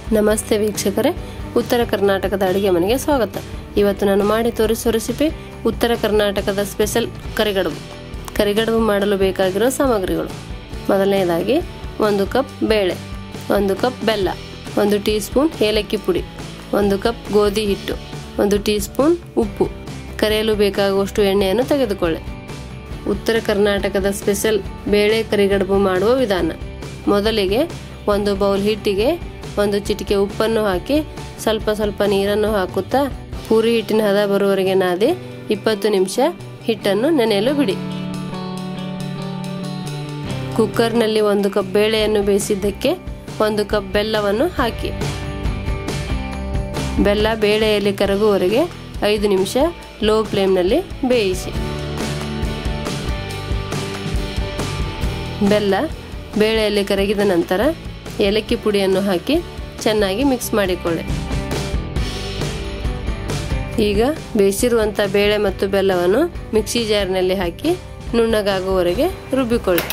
ನಮಸ್ತೆ ವೀಕ್ಷಕರೇ ಉತ್ತರ ಕರ್ನಾಟಕದ ಅಡುಗೆ ಮನೆಗೆ ಸ್ವಾಗತ ಇವತ್ತು ನಾನು ಮಾಡಿ ತೋರಿಸುವ ರೆಸಿಪಿ ಉತ್ತರ ಕರ್ನಾಟಕದ ಸ್ಪೆಷಲ್ ಕರಿಗಡುಬು ಕರಿಗಡುಬು ಮಾಡಲು ಬೇಕಾಗಿರೋ ಸಾಮಗ್ರಿಗಳು ಮೊದಲನೇದಾಗಿ ಒಂದು ಕಪ್ ಬೇಳೆ ಒಂದು ಕಪ್ ಬೆಲ್ಲ ಒಂದು ಟೀ ಸ್ಪೂನ್ ಏಲಕ್ಕಿ ಪುಡಿ ಒಂದು ಕಪ್ ಗೋಧಿ ಹಿಟ್ಟು ಒಂದು ಟೀ ಸ್ಪೂನ್ ಉಪ್ಪು ಕರೆಯಲು ಬೇಕಾಗುವಷ್ಟು ಎಣ್ಣೆಯನ್ನು ತೆಗೆದುಕೊಳ್ಳಿ ಉತ್ತರ ಕರ್ನಾಟಕದ ಸ್ಪೆಷಲ್ ಬೇಳೆ ಕರಿಗಡುಬು ಮಾಡುವ ವಿಧಾನ ಮೊದಲಿಗೆ ಒಂದು ಬೌಲ್ ಹಿಟ್ಟಿಗೆ ಒಂದು ಚಿಟಿಕೆ ಉಪ್ಪನ್ನು ಹಾಕಿ ಸ್ವಲ್ಪ ಸ್ವಲ್ಪ ನೀರನ್ನು ಹಾಕುತ್ತಾ ಪೂರಿ ಹಿಟ್ಟಿನ ಹದ ಬರುವವರೆಗೆ ನಾದಿ ಇಪ್ಪತ್ತು ನಿಮಿಷ ಹಿಟ್ಟನ್ನು ನೆನೆಯಲು ಬಿಡಿ ಕುಕ್ಕರ್ನಲ್ಲಿ ಒಂದು ಕಪ್ ಬೇಳೆಯನ್ನು ಬೇಯಿಸಿದ್ದಕ್ಕೆ ಒಂದು ಕಪ್ ಬೆಲ್ಲವನ್ನು ಹಾಕಿ ಬೆಲ್ಲ ಬೇಳೆಯಲ್ಲಿ ಕರಗುವವರೆಗೆ ಐದು ನಿಮಿಷ ಲೋ ಫ್ಲೇಮ್ನಲ್ಲಿ ಬೇಯಿಸಿ ಬೆಲ್ಲ ಬೇಳೆಯಲ್ಲಿ ಕರಗಿದ ನಂತರ ಏಲಕ್ಕಿ ಪುಡಿಯನ್ನು ಹಾಕಿ ಚೆನ್ನಾಗಿ ಮಿಕ್ಸ್ ಮಾಡಿಕೊಳ್ಳಿ ಈಗ ಬೇಯಿಸಿರುವಂಥ ಬೇಳೆ ಮತ್ತು ಬೆಲ್ಲವನ್ನು ಮಿಕ್ಸಿ ಜಾರ್ನಲ್ಲಿ ಹಾಕಿ ನುಣ್ಣಗಾಗುವವರೆಗೆ ರುಬ್ಬಿಕೊಳ್ಳಿ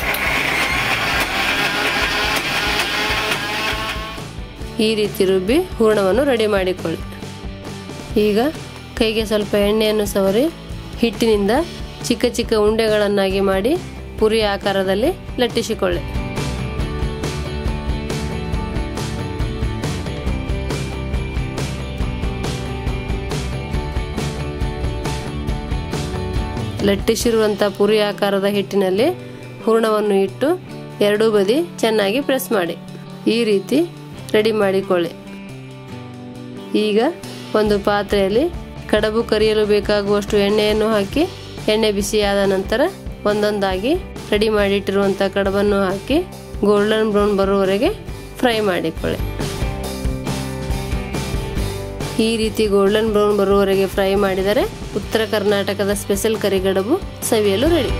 ಈ ರೀತಿ ರುಬ್ಬಿ ಹೂರಣವನ್ನು ರೆಡಿ ಮಾಡಿಕೊಳ್ಳಿ ಈಗ ಕೈಗೆ ಸ್ವಲ್ಪ ಎಣ್ಣೆಯನ್ನು ಸವರಿ ಹಿಟ್ಟಿನಿಂದ ಚಿಕ್ಕ ಚಿಕ್ಕ ಉಂಡೆಗಳನ್ನಾಗಿ ಮಾಡಿ ಪುರಿ ಆಕಾರದಲ್ಲಿ ಲಟ್ಟಿಸಿಕೊಳ್ಳಿ ಲಟ್ಟಿಸಿರುವಂಥ ಪುರಿ ಆಕಾರದ ಹಿಟ್ಟಿನಲ್ಲಿ ಹೂರಣವನ್ನು ಇಟ್ಟು ಎರಡೂ ಬದಿ ಚೆನ್ನಾಗಿ ಪ್ರೆಸ್ ಮಾಡಿ ಈ ರೀತಿ ರೆಡಿ ಮಾಡಿಕೊಳ್ಳಿ ಈಗ ಒಂದು ಪಾತ್ರೆಯಲ್ಲಿ ಕಡಬು ಕರಿಯಲು ಬೇಕಾಗುವಷ್ಟು ಎಣ್ಣೆಯನ್ನು ಹಾಕಿ ಎಣ್ಣೆ ಬಿಸಿಯಾದ ನಂತರ ಒಂದೊಂದಾಗಿ ರೆಡಿ ಮಾಡಿಟ್ಟಿರುವಂಥ ಕಡಬನ್ನು ಹಾಕಿ ಗೋಲ್ಡನ್ ಬ್ರೌನ್ ಬರುವವರೆಗೆ ಫ್ರೈ ಮಾಡಿಕೊಳ್ಳಿ ಈ ರೀತಿ ಗೋಲ್ಡನ್ ಬ್ರೌನ್ ಬರುವವರೆಗೆ ಫ್ರೈ ಮಾಡಿದರೆ ಉತ್ತರ ಕರ್ನಾಟಕದ ಸ್ಪೆಷಲ್ ಕರಿಗಡಬು ಸವಿಯಲು ರೆಡಿ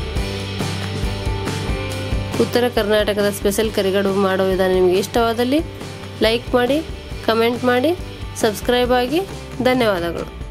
ಉತ್ತರ ಕರ್ನಾಟಕದ ಸ್ಪೆಷಲ್ ಕರಿಗಡುಬು ಮಾಡೋ ವಿಧಾನ ನಿಮಗೆ ಇಷ್ಟವಾದಲ್ಲಿ ಲೈಕ್ ಮಾಡಿ ಕಮೆಂಟ್ ಮಾಡಿ ಸಬ್ಸ್ಕ್ರೈಬ್ ಆಗಿ ಧನ್ಯವಾದಗಳು